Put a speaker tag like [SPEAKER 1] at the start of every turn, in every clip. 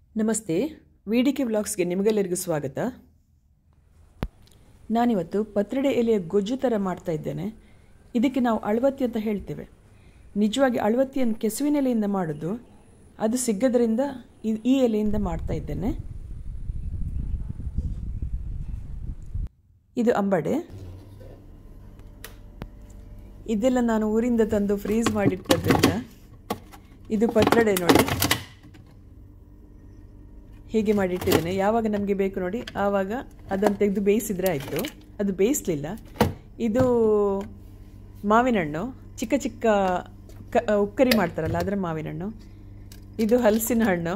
[SPEAKER 1] ನಮಸ್ತೆ V D K ವ್ಲಾಗ್ಸ್ಗೆ ನಿಮಗೆಲ್ಲರಿಗೂ ಸ್ವಾಗತ ನಾನಿವತ್ತು ಪತ್ರಡೆ ಎಲೆಯ ಗೊಜ್ಜು ಥರ ಮಾಡ್ತಾ ಇದ್ದೇನೆ ಇದಕ್ಕೆ ನಾವು ಅಳವತ್ತಿ ಅಂತ ಹೇಳ್ತೇವೆ ನಿಜವಾಗಿ ಅಳವತ್ತಿಯನ್ನು ಕೆಸುವಿನ ಎಲೆಯಿಂದ ಮಾಡೋದು ಅದು ಸಿಗದ್ರಿಂದ ಈ- ಈ ಎಲೆಯಿಂದ ಮಾಡ್ತಾ ಇದ್ದೇನೆ ಇದು ಅಂಬಡೆ ಇದೆಲ್ಲ ನಾನು ಊರಿಂದ ತಂದು ಫ್ರೀಸ್ ಮಾಡಿಟ್ಟದ್ರಿಂದ ಇದು ಪತ್ರಡೆ ನೋಡಿ ಹೀಗೆ ಮಾಡಿಟ್ಟಿದ್ದೇನೆ ಯಾವಾಗ ನಮಗೆ ಬೇಕು ನೋಡಿ ಆವಾಗ ಅದನ್ನು ತೆಗೆದು ಬೇಯಿಸಿದ್ರೆ ಆಯಿತು ಅದು ಬೇಯಿಸಲಿಲ್ಲ ಇದು ಮಾವಿನ ಹಣ್ಣು ಚಿಕ್ಕ ಚಿಕ್ಕ ಕ ಉಕ್ಕರಿ ಮಾಡ್ತಾರಲ್ಲ ಅದರ ಮಾವಿನ ಹಣ್ಣು ಇದು ಹಲಸಿನ ಹಣ್ಣು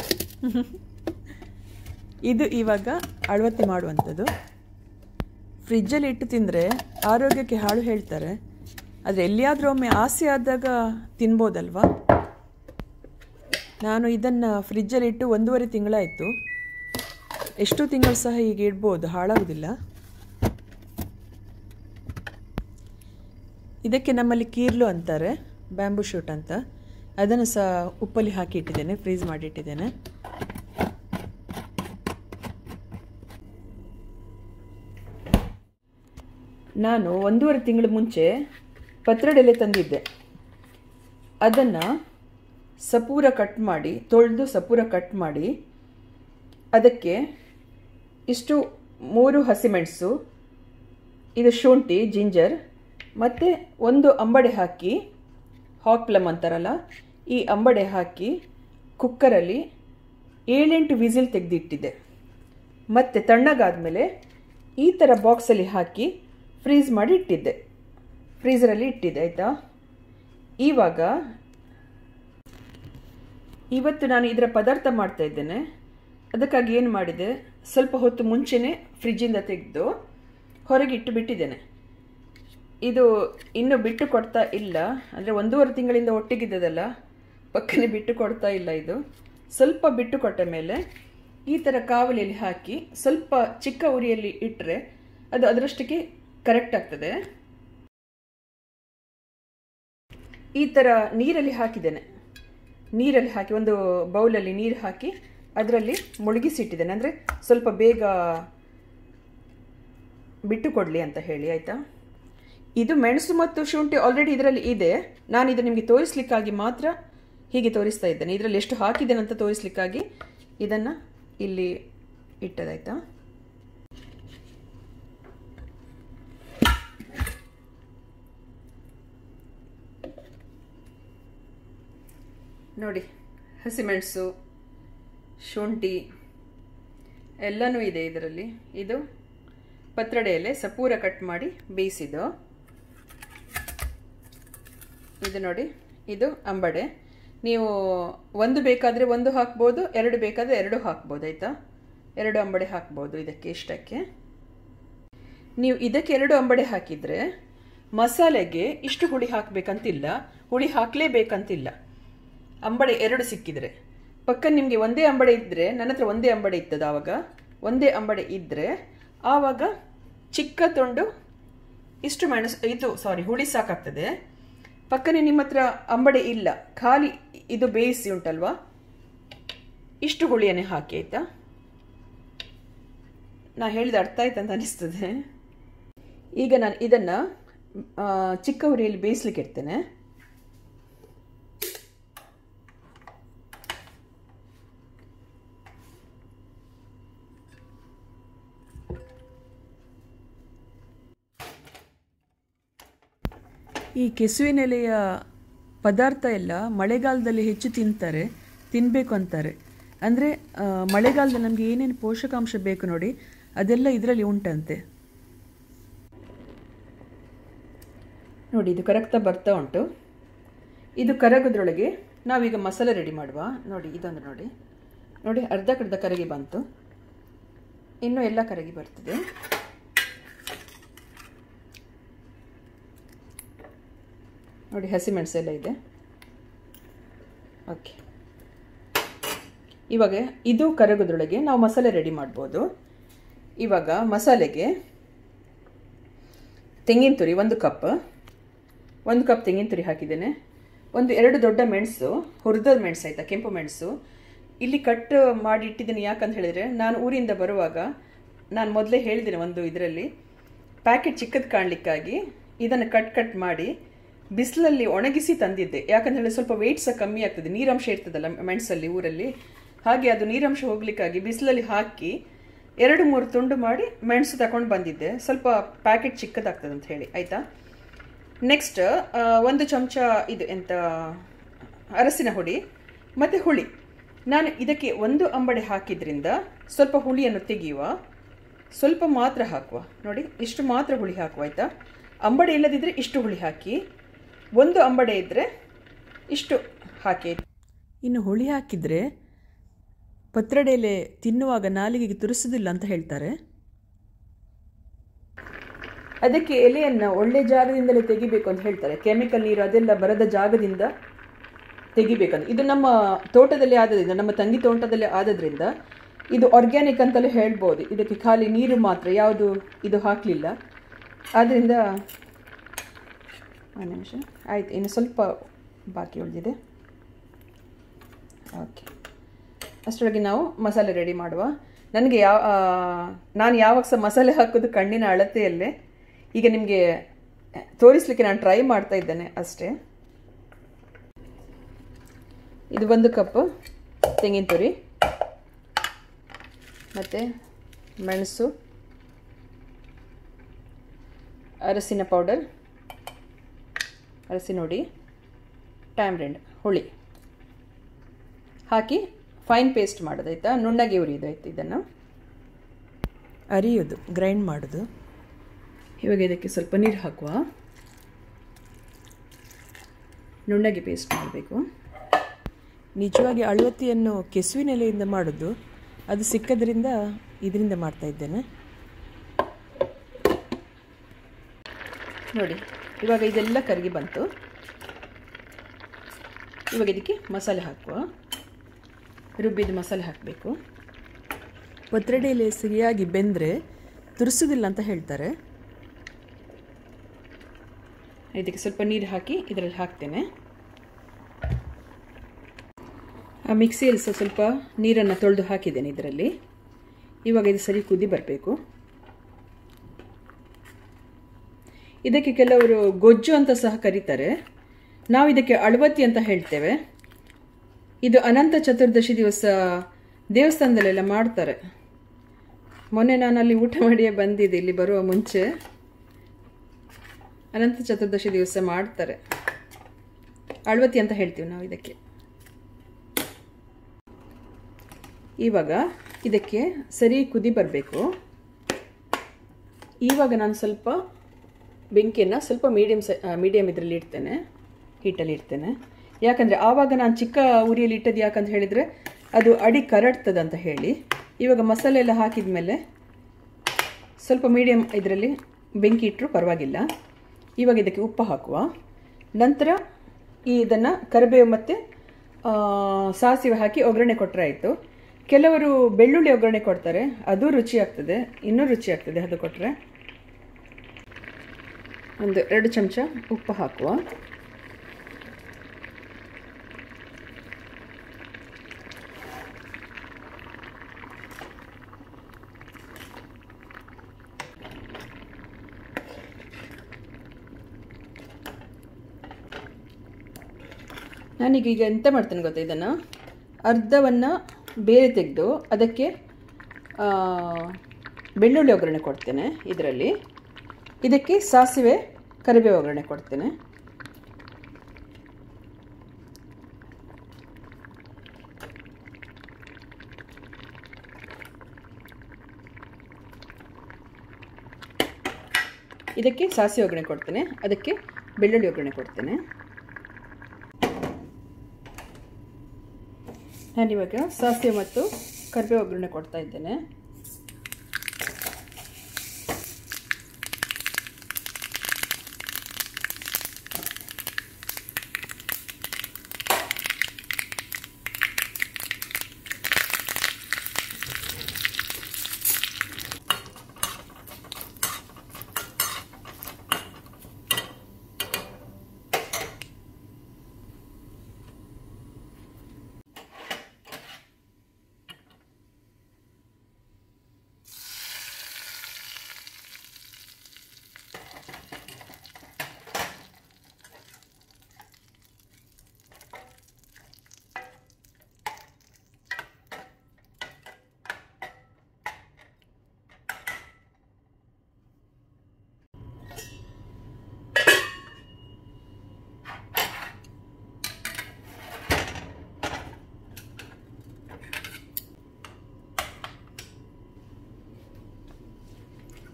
[SPEAKER 1] ಇದು ಇವಾಗ ಅಳವತ್ತೆ ಮಾಡುವಂಥದ್ದು ಫ್ರಿಜ್ಜಲ್ಲಿ ಇಟ್ಟು ತಿಂದರೆ ಆರೋಗ್ಯಕ್ಕೆ ಹಾಳು ಹೇಳ್ತಾರೆ ಆದರೆ ಎಲ್ಲಿಯಾದರೂ ಒಮ್ಮೆ ಆಸೆ ಆದಾಗ ತಿನ್ಬೋದಲ್ವಾ ನಾನು ಇದನ್ನು ಫ್ರಿಜ್ಜಲ್ಲಿ ಇಟ್ಟು ಒಂದೂವರೆ ತಿಂಗಳಾಯಿತು ಎಷ್ಟು ತಿಂಗಳು ಸಹ ಹೀಗೆ ಇಡ್ಬೋದು ಹಾಳಾಗೋದಿಲ್ಲ ಇದಕ್ಕೆ ನಮ್ಮಲ್ಲಿ ಕೀರ್ಲು ಅಂತಾರೆ ಬ್ಯಾಂಬೂ ಶೂಟ್ ಅಂತ ಅದನ್ನು ಸಹ ಉಪ್ಪಲ್ಲಿ ಹಾಕಿ ಇಟ್ಟಿದ್ದೇನೆ ಫ್ರೀಸ್ ಮಾಡಿ ಇಟ್ಟಿದ್ದೇನೆ ನಾನು ಒಂದೂವರೆ ತಿಂಗಳ ಮುಂಚೆ ಪತ್ರಡೆಲೆ ತಂದಿದ್ದೆ ಅದನ್ನು ಸಪೂರ ಕಟ್ ಮಾಡಿ ತೊಳೆದು ಸಪೂರ ಕಟ್ ಮಾಡಿ ಅದಕ್ಕೆ ಇಷ್ಟು ಮೂರು ಹಸಿಮೆಣಸು ಇದು ಶುಂಠಿ ಜಿಂಜರ್ ಮತ್ತು ಒಂದು ಅಂಬಡೆ ಹಾಕಿ ಹಾಕ್ ಪ್ಲಮ್ ಅಂತಾರಲ್ಲ ಈ ಅಂಬಡೆ ಹಾಕಿ ಕುಕ್ಕರಲ್ಲಿ ಏಳೆಂಟು ವಿಸಿಲ್ ತೆಗೆದಿಟ್ಟಿದ್ದೆ ಮತ್ತು ತಣ್ಣಗಾದಮೇಲೆ ಈ ಥರ ಬಾಕ್ಸಲ್ಲಿ ಹಾಕಿ ಫ್ರೀಸ್ ಮಾಡಿ ಇಟ್ಟಿದ್ದೆ ಫ್ರೀಸರಲ್ಲಿ ಇಟ್ಟಿದ್ದೆ ಆಯಿತಾ ಇವಾಗ ಇವತ್ತು ನಾನು ಇದರ ಪದಾರ್ಥ ಮಾಡ್ತಾ ಇದ್ದೇನೆ ಅದಕ್ಕಾಗಿ ಏನು ಮಾಡಿದೆ ಸ್ವಲ್ಪ ಹೊತ್ತು ಮುಂಚೆನೇ ಫ್ರಿಜ್ಜಿಂದ ತೆಗೆದು ಹೊರಗೆ ಇಟ್ಟು ಬಿಟ್ಟಿದ್ದೇನೆ ಇದು ಇನ್ನೂ ಬಿಟ್ಟು ಕೊಡ್ತಾ ಇಲ್ಲ ಅಂದರೆ ಒಂದೂವರೆ ತಿಂಗಳಿಂದ ಒಟ್ಟಿಗಿದ್ದದಲ್ಲ ಪಕ್ಕನೆ ಬಿಟ್ಟು ಕೊಡ್ತಾ ಇಲ್ಲ ಇದು ಸ್ವಲ್ಪ ಬಿಟ್ಟು ಕೊಟ್ಟ ಮೇಲೆ ಈ ಥರ ಕಾವಲಿಯಲ್ಲಿ ಹಾಕಿ ಸ್ವಲ್ಪ ಚಿಕ್ಕ ಉರಿಯಲ್ಲಿ ಇಟ್ಟರೆ ಅದು ಅದರಷ್ಟಕ್ಕೆ ಕರೆಕ್ಟ್ ಆಗ್ತದೆ ಈ ಥರ ನೀರಲ್ಲಿ ಹಾಕಿದ್ದೇನೆ ನೀರಲ್ಲಿ ಹಾಕಿ ಒಂದು ಬೌಲಲ್ಲಿ ನೀರು ಹಾಕಿ ಅದರಲ್ಲಿ ಮುಳುಗಿಸಿಟ್ಟಿದ್ದೇನೆ ಅಂದರೆ ಸ್ವಲ್ಪ ಬೇಗ ಬಿಟ್ಟು ಕೊಡಲಿ ಅಂತ ಹೇಳಿ ಆಯಿತಾ ಇದು ಮೆಣಸು ಮತ್ತು ಶುಂಠಿ ಆಲ್ರೆಡಿ ಇದರಲ್ಲಿ ಇದೆ ನಾನು ಇದು ನಿಮಗೆ ತೋರಿಸ್ಲಿಕ್ಕಾಗಿ ಮಾತ್ರ ಹೀಗೆ ತೋರಿಸ್ತಾ ಇದ್ದೇನೆ ಇದರಲ್ಲಿ ಎಷ್ಟು ಹಾಕಿದ್ದೇನೆ ಅಂತ ತೋರಿಸ್ಲಿಕ್ಕಾಗಿ ಇದನ್ನು ಇಲ್ಲಿ ಇಟ್ಟದಾಯ್ತಾ ನೋಡಿ ಹಸಿಮೆಣಸು ಶುಂಠಿ ಎಲ್ಲನೂ ಇದೆ ಇದರಲ್ಲಿ ಇದು ಪತ್ರಡೆ ಎಲೆ ಸಪೂರ ಕಟ್ ಮಾಡಿ ಬೇಯಿಸಿದ್ದು ಇದು ನೋಡಿ ಇದು ಅಂಬಡೆ ನೀವು ಒಂದು ಬೇಕಾದರೆ ಒಂದು ಹಾಕ್ಬೋದು ಎರಡು ಬೇಕಾದರೆ ಎರಡು ಹಾಕ್ಬೋದು ಆಯಿತಾ ಎರಡು ಅಂಬಡೆ ಹಾಕ್ಬೋದು ಇದಕ್ಕೆ ಇಷ್ಟಕ್ಕೆ ನೀವು ಇದಕ್ಕೆ ಎರಡು ಅಂಬಡೆ ಹಾಕಿದರೆ ಮಸಾಲೆಗೆ ಇಷ್ಟು ಹುಳಿ ಹಾಕಬೇಕಂತಿಲ್ಲ ಹುಳಿ ಹಾಕಲೇಬೇಕಂತಿಲ್ಲ ಅಂಬಡೆ ಎರಡು ಸಿಕ್ಕಿದರೆ ಪಕ್ಕ ನಿಮಗೆ ಒಂದೇ ಅಂಬಡೆ ಇದ್ದರೆ ನನ್ನ ಹತ್ರ ಒಂದೇ ಅಂಬಡೆ ಇತ್ತದ ಆವಾಗ ಒಂದೇ ಅಂಬಡೆ ಇದ್ದರೆ ಆವಾಗ ಚಿಕ್ಕ ತುಂಡು ಇಷ್ಟು ಮೆಣಸು ಇದು ಸಾರಿ ಹುಳಿ ಸಾಕಾಗ್ತದೆ ಪಕ್ಕನೆ ನಿಮ್ಮ ಹತ್ರ ಅಂಬಡೆ ಇಲ್ಲ ಖಾಲಿ ಇದು ಬೇಯಿಸಿ ಉಂಟಲ್ವಾ ಇಷ್ಟು ಹುಳಿಯನ್ನೇ ಹಾಕಿ ಆಯ್ತಾ ನಾ ಹೇಳಿದ ಅರ್ಥ ಆಯ್ತು ಅಂತ ಅನಿಸ್ತದೆ ಈಗ ನಾನು ಇದನ್ನು ಚಿಕ್ಕ ಹುರಿಯಲ್ಲಿ ಬೇಯಿಸ್ಲಿಕ್ಕೆ ಇಡ್ತೇನೆ ಈ ಕೆಸುವಿನೆಲೆಯ ಪದಾರ್ಥ ಎಲ್ಲ ಮಳೆಗಾಲದಲ್ಲಿ ಹೆಚ್ಚು ತಿಂತಾರೆ ತಿನ್ನಬೇಕು ಅಂತಾರೆ ಅಂದರೆ ಮಳೆಗಾಲದಲ್ಲಿ ನಮಗೆ ಏನೇನು ಪೋಷಕಾಂಶ ಬೇಕು ನೋಡಿ ಅದೆಲ್ಲ ಇದರಲ್ಲಿ ಉಂಟಂತೆ ನೋಡಿ ಇದು ಕರಗ್ತಾ ಬರ್ತಾ ಉಂಟು ಇದು ಕರಗೋದ್ರೊಳಗೆ ನಾವೀಗ ಮಸಾಲೆ ರೆಡಿ ಮಾಡುವ ನೋಡಿ ಇದೊಂದು ನೋಡಿ ನೋಡಿ ಅರ್ಧ ಕರ್ಧ ಕರಗಿ ಬಂತು ಇನ್ನೂ ಎಲ್ಲ ಕರಗಿ ಬರ್ತದೆ ನೋಡಿ ಹಸಿಮೆಣಸು ಎಲ್ಲ ಇದೆ ಓಕೆ ಇವಾಗ ಇದು ಕರಗೋದ್ರೊಳಗೆ ನಾವು ಮಸಾಲೆ ರೆಡಿ ಮಾಡ್ಬೋದು ಇವಾಗ ಮಸಾಲೆಗೆ ತೆಂಗಿನ ತುರಿ ಒಂದು ಕಪ್ ಒಂದು ಕಪ್ ತೆಂಗಿನ ತುರಿ ಹಾಕಿದ್ದೇನೆ ಒಂದು ಎರಡು ದೊಡ್ಡ ಮೆಣಸು ಹುರಿದ ಮೆಣಸು ಆಯಿತಾ ಕೆಂಪು ಮೆಣಸು ಇಲ್ಲಿ ಕಟ್ ಮಾಡಿ ಇಟ್ಟಿದ್ದೀನಿ ಯಾಕಂತ ಹೇಳಿದರೆ ನಾನು ಊರಿಂದ ಬರುವಾಗ ನಾನು ಮೊದಲೇ ಹೇಳಿದ್ದೀನಿ ಒಂದು ಇದರಲ್ಲಿ ಪ್ಯಾಕೆಟ್ ಚಿಕ್ಕದು ಕಾಣಲಿಕ್ಕಾಗಿ ಇದನ್ನು ಕಟ್ ಕಟ್ ಮಾಡಿ ಬಿಸಿಲಲ್ಲಿ ಒಣಗಿಸಿ ತಂದಿದ್ದೆ ಯಾಕಂತ ಹೇಳಿದ್ರೆ ಸ್ವಲ್ಪ ವೆಯ್ಟ್ ಸಹ ಕಮ್ಮಿ ಆಗ್ತದೆ ನೀರಂಶ ಇರ್ತದಲ್ಲ ಮೆಣಸಲ್ಲಿ ಊರಲ್ಲಿ ಹಾಗೆ ಅದು ನೀರಂಶ ಹೋಗ್ಲಿಕ್ಕಾಗಿ ಬಿಸಿಲಲ್ಲಿ ಹಾಕಿ ಎರಡು ಮೂರು ತುಂಡು ಮಾಡಿ ಮೆಣಸು ತಗೊಂಡು ಬಂದಿದ್ದೆ ಸ್ವಲ್ಪ ಪ್ಯಾಕೆಟ್ ಚಿಕ್ಕದಾಗ್ತದೆ ಅಂತ ಹೇಳಿ ಆಯಿತಾ ನೆಕ್ಸ್ಟ್ ಒಂದು ಚಮಚ ಇದು ಎಂತ ಅರಸಿನ ಹುಡಿ ಮತ್ತು ಹುಳಿ ನಾನು ಇದಕ್ಕೆ ಒಂದು ಅಂಬಡೆ ಹಾಕಿದ್ರಿಂದ ಸ್ವಲ್ಪ ಹುಳಿಯನ್ನು ತೆಗೆಯುವ ಸ್ವಲ್ಪ ಮಾತ್ರ ಹಾಕುವ ನೋಡಿ ಇಷ್ಟು ಮಾತ್ರ ಹುಳಿ ಹಾಕುವ ಆಯಿತಾ ಅಂಬಡೆ ಇಲ್ಲದಿದ್ದರೆ ಇಷ್ಟು ಹುಳಿ ಹಾಕಿ ಒಂದು ಅಂಬಡೆ ಇದ್ದರೆ ಇಷ್ಟು ಹಾಕಿ
[SPEAKER 2] ಇನ್ನು ಹುಳಿ ಹಾಕಿದರೆ ಪತ್ರಡೆಲೆ ತಿನ್ನುವಾಗ ನಾಲಿಗೆಗೆ ತುರಿಸುವುದಿಲ್ಲ ಅಂತ ಹೇಳ್ತಾರೆ
[SPEAKER 1] ಅದಕ್ಕೆ ಎಲೆಯನ್ನು ಒಳ್ಳೆ ಜಾಗದಿಂದಲೇ ತೆಗಿಬೇಕು ಅಂತ ಹೇಳ್ತಾರೆ ಕೆಮಿಕಲ್ ನೀರು ಅದೆಲ್ಲ ಬರದ ಜಾಗದಿಂದ ತೆಗಿಬೇಕಂತ ಇದು ನಮ್ಮ ತೋಟದಲ್ಲಿ ಆದದ್ರಿಂದ ನಮ್ಮ ತಂಗಿ ತೋಟದಲ್ಲಿ ಆದದ್ರಿಂದ ಇದು ಆರ್ಗ್ಯಾನಿಕ್ ಅಂತಲೇ ಹೇಳ್ಬೋದು ಇದಕ್ಕೆ ಖಾಲಿ ನೀರು ಮಾತ್ರ ಯಾವುದು ಇದು ಹಾಕಲಿಲ್ಲ ಆದ್ದರಿಂದ ಒಂದು ನಿಮಿಷ ಆಯ್ತು ಇನ್ನು ಸ್ವಲ್ಪ ಬಾಕಿ ಉಳಿದಿದೆ ಓಕೆ ಅಷ್ಟರೊಳಗೆ ನಾವು ಮಸಾಲೆ ರೆಡಿ ಮಾಡುವ ನನಗೆ ಯಾವ ನಾನು ಯಾವಾಗ ಸಹ ಮಸಾಲೆ ಹಾಕೋದು ಕಣ್ಣಿನ ಅಳತೆಯಲ್ಲೇ ಈಗ ನಿಮಗೆ ತೋರಿಸ್ಲಿಕ್ಕೆ ನಾನು ಟ್ರೈ ಮಾಡ್ತಾ ಇದ್ದೇನೆ ಅಷ್ಟೇ ಇದು ಒಂದು ಕಪ್ ತೆಂಗಿನ ತುರಿ ಮತ್ತು ಮೆಣಸು ಅರಸಿನ ಪೌಡರ್ ಅರಸಿನ ಹುಡಿ ಟ್ಯಾಮ್ರೆಂಡ್ ಹುಳಿ ಹಾಕಿ ಫೈನ್ ಪೇಸ್ಟ್ ಮಾಡೋದಾಯ್ತಾ ನುಣ್ಣಗೆ ಉರಿಯೋದಾಯ್ತು ಇದನ್ನು
[SPEAKER 2] ಅರಿಯೋದು ಗ್ರೈಂಡ್ ಮಾಡೋದು
[SPEAKER 1] ಇವಾಗ ಇದಕ್ಕೆ ಸ್ವಲ್ಪ ನೀರು ಹಾಕುವ ನುಣ್ಣಗೆ ಪೇಸ್ಟ್ ಮಾಡಬೇಕು
[SPEAKER 2] ನಿಜವಾಗಿ ಅಳವತ್ತಿಯನ್ನು ಕೆಸುವಿನ ಎಲೆಯಿಂದ ಮಾಡೋದು ಅದು ಸಿಕ್ಕದ್ರಿಂದ ಇದರಿಂದ ಮಾಡ್ತಾ ಇದ್ದೇನೆ
[SPEAKER 1] ನೋಡಿ ಇವಾಗ ಇದೆಲ್ಲ ಕರಗಿ ಬಂತು ಇವಾಗ ಇದಕ್ಕೆ ಮಸಾಲೆ ಹಾಕುವ ರುಬ್ಬಿದ ಮಸಾಲೆ ಹಾಕಬೇಕು
[SPEAKER 2] ಪತ್ರಡೆ ಎಲೆ ಸರಿಯಾಗಿ ಬೆಂದರೆ ತುರಿಸೋದಿಲ್ಲ ಅಂತ ಹೇಳ್ತಾರೆ
[SPEAKER 1] ಇದಕ್ಕೆ ಸ್ವಲ್ಪ ನೀರು ಹಾಕಿ ಇದರಲ್ಲಿ ಹಾಕ್ತೇನೆ ಆ ಮಿಕ್ಸಿಯಲ್ಲಿ ಸಹ ಸ್ವಲ್ಪ ನೀರನ್ನು ತೊಳೆದು ಹಾಕಿದ್ದೇನೆ ಇದರಲ್ಲಿ ಇವಾಗ ಇದು ಸರಿ ಕುದಿ ಬರಬೇಕು ಇದಕ್ಕೆ ಕೆಲವರು ಗೊಜ್ಜು ಅಂತ ಸಹ ಕರೀತಾರೆ ನಾವು ಇದಕ್ಕೆ ಅಳವತ್ತಿ ಅಂತ ಹೇಳ್ತೇವೆ ಇದು ಅನಂತ ಚತುರ್ದಶಿ ದಿವಸ ದೇವಸ್ಥಾನದಲ್ಲೆಲ್ಲ ಮಾಡ್ತಾರೆ ಮೊನ್ನೆ ನಾನು ಅಲ್ಲಿ ಊಟ ಮಾಡಿಯೇ ಬಂದಿದ್ದೆ ಇಲ್ಲಿ ಬರುವ ಮುಂಚೆ ಅನಂತ ಚತುರ್ದಶಿ ದಿವಸ ಮಾಡ್ತಾರೆ ಅಳವತ್ತಿ ಅಂತ ಹೇಳ್ತೀವಿ ನಾವು ಇದಕ್ಕೆ ಇವಾಗ ಇದಕ್ಕೆ ಸರಿ ಕುದಿ ಬರಬೇಕು ಇವಾಗ ನಾನು ಸ್ವಲ್ಪ ಬೆಂಕಿಯನ್ನು ಸ್ವಲ್ಪ ಮೀಡಿಯಮ್ ಸ ಮೀಡಿಯಮ್ ಇದರಲ್ಲಿ ಇಡ್ತೇನೆ ಹೀಟಲ್ಲಿ ಇಡ್ತೇನೆ ಯಾಕಂದರೆ ಆವಾಗ ನಾನು ಚಿಕ್ಕ ಉರಿಯಲ್ಲಿ ಇಟ್ಟದ್ದು ಯಾಕಂತ ಹೇಳಿದರೆ ಅದು ಅಡಿ ಕರಡ್ತದೆ ಅಂತ ಹೇಳಿ ಇವಾಗ ಮಸಾಲೆ ಎಲ್ಲ ಹಾಕಿದ ಮೇಲೆ ಸ್ವಲ್ಪ ಮೀಡಿಯಮ್ ಇದರಲ್ಲಿ ಬೆಂಕಿ ಇಟ್ಟರು ಪರವಾಗಿಲ್ಲ ಇವಾಗ ಇದಕ್ಕೆ ಉಪ್ಪು ಹಾಕುವ ನಂತರ ಈ ಇದನ್ನು ಕರಿಬೇವು ಮತ್ತು ಸಾಸಿವೆ ಹಾಕಿ ಒಗ್ಗರಣೆ ಕೊಟ್ಟರೆ ಆಯಿತು ಕೆಲವರು ಬೆಳ್ಳುಳ್ಳಿ ಒಗ್ಗರಣೆ ಕೊಡ್ತಾರೆ ಅದು ರುಚಿ ಆಗ್ತದೆ ಇನ್ನೂ ರುಚಿ ಆಗ್ತದೆ ಅದು ಕೊಟ್ಟರೆ ಒಂದು ಎರಡು ಚಮಚ ಉಪ್ಪು ಹಾಕುವ ನಾನೀಗ ಈಗ ಎಂತ ಮಾಡ್ತೇನೆ ಗೊತ್ತಾ ಇದನ್ನು ಅರ್ಧವನ್ನು ಬೇರೆ ತೆಗೆದು ಅದಕ್ಕೆ ಬೆಳ್ಳುಳ್ಳಿ ಒಗ್ಗರಣೆ ಕೊಡ್ತೇನೆ ಇದರಲ್ಲಿ ಇದಕ್ಕೆ ಸಾಸಿವೆ ಕರಿಬೇವು ಒಗ್ಗರಣೆ ಕೊಡ್ತೇನೆ ಇದಕ್ಕೆ ಸಾಸಿವೆ ಒಗ್ಗರಣೆ ಕೊಡ್ತೇನೆ ಅದಕ್ಕೆ ಬೆಳ್ಳುಳ್ಳಿ ಒಗ್ಗರಣೆ ಕೊಡ್ತೇನೆ ನಾನಿವಾಗ ಸಾಸಿವೆ ಮತ್ತು ಕರಿಬೇವು ಒಗ್ಗರಣೆ ಕೊಡ್ತಾ ಇದ್ದೇನೆ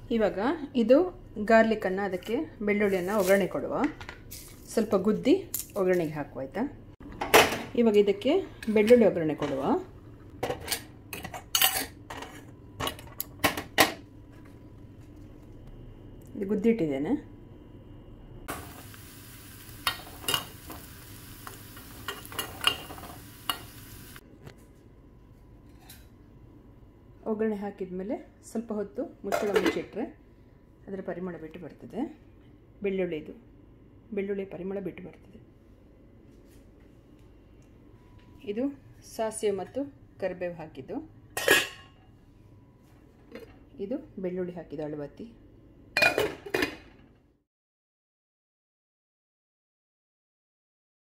[SPEAKER 1] ಇವಾಗ ಇದು ಗಾರ್ಲಿಕನ್ನು ಅದಕ್ಕೆ ಬೆಳ್ಳುಳ್ಳಿಯನ್ನು ಒಗ್ಗರಣೆ ಕೊಡುವ ಸ್ವಲ್ಪ ಗುದ್ದಿ ಒಗ್ಗರಣೆಗೆ ಹಾಕುವ ಆಯಿತಾ ಇವಾಗ ಇದಕ್ಕೆ ಬೆಳ್ಳುಳ್ಳಿ ಒಗ್ಗರಣೆ ಕೊಡುವ ಇದು ಗುದ್ದಿಟ್ಟಿದ್ದೇನೆ ಒಗ್ಗರಣೆ ಹಾಕಿದ ಮೇಲೆ ಸ್ವಲ್ಪ ಹೊತ್ತು ಮುಚ್ಚಳ ಮುಚ್ಚಿಟ್ರೆ ಅದರ ಪರಿಮಳ ಬಿಟ್ಟು ಬರ್ತದೆ ಬೆಳ್ಳುಳ್ಳಿದು ಬೆಳ್ಳುಳ್ಳಿ ಪರಿಮಳ ಬಿಟ್ಟು ಬರ್ತದೆ ಇದು ಸಾಸಿವೆ ಮತ್ತು ಕರಿಬೇವು ಹಾಕಿದ್ದು ಇದು ಬೆಳ್ಳುಳ್ಳಿ ಹಾಕಿದ ಅಳುವತ್ತಿ